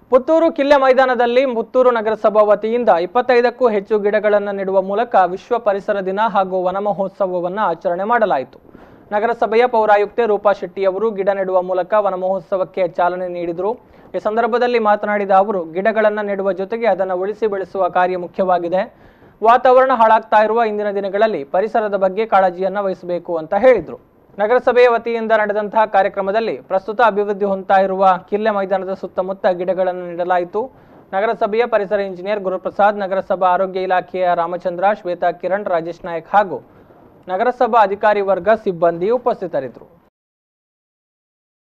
ಪುತ್ತೂರು ಕಿಲ್ಲೆ ಮೈದಾನದಲ್ಲಿ ಪುತ್ತೂರು ನಗರಸಭಾ ವತಿಯಿಂದ ಇಪ್ಪತ್ತೈದಕ್ಕೂ ಹೆಚ್ಚು ಗಿಡಗಳನ್ನು ನೆಡುವ ಮೂಲಕ ವಿಶ್ವ ಪರಿಸರ ದಿನ ಹಾಗೂ ವನ ಮಹೋತ್ಸವವನ್ನು ಆಚರಣೆ ಮಾಡಲಾಯಿತು ನಗರಸಭೆಯ ಪೌರಾಯುಕ್ತೆ ರೂಪಾ ಶೆಟ್ಟಿಯವರು ಗಿಡ ನೆಡುವ ಮೂಲಕ ವನ ಮಹೋತ್ಸವಕ್ಕೆ ಚಾಲನೆ ನೀಡಿದರು ಈ ಸಂದರ್ಭದಲ್ಲಿ ಮಾತನಾಡಿದ ಅವರು ಗಿಡಗಳನ್ನು ನೆಡುವ ಜೊತೆಗೆ ಅದನ್ನು ಉಳಿಸಿ ಬೆಳೆಸುವ ಕಾರ್ಯ ಮುಖ್ಯವಾಗಿದೆ ವಾತಾವರಣ ಹಾಳಾಗ್ತಾ ಇರುವ ಇಂದಿನ ದಿನಗಳಲ್ಲಿ ಪರಿಸರದ ಬಗ್ಗೆ ಕಾಳಜಿಯನ್ನು ವಹಿಸಬೇಕು ಅಂತ ಹೇಳಿದರು ನಗರಸಭೆಯ ವತಿಯಿಂದ ನಡೆದಂತಹ ಕಾರ್ಯಕ್ರಮದಲ್ಲಿ ಪ್ರಸ್ತುತ ಅಭಿವೃದ್ಧಿ ಹೊಂದ್ತಾ ಇರುವ ಕಿಲ್ಲೆ ಮೈದಾನದ ಸುತ್ತಮುತ್ತ ಗಿಡಗಳನ್ನು ನೆಡಲಾಯಿತು ನಗರಸಭೆಯ ಪರಿಸರ ಇಂಜಿನಿಯರ್ ಗುರುಪ್ರಸಾದ್ ನಗರಸಭಾ ಆರೋಗ್ಯ ಇಲಾಖೆಯ ರಾಮಚಂದ್ರ ಶ್ವೇತಾ ಕಿರಣ್ ರಾಜೇಶ್ ನಾಯಕ್ ಹಾಗೂ ನಗರಸಭಾ ಅಧಿಕಾರಿ ವರ್ಗ ಸಿಬ್ಬಂದಿ ಉಪಸ್ಥಿತರಿದ್ದರು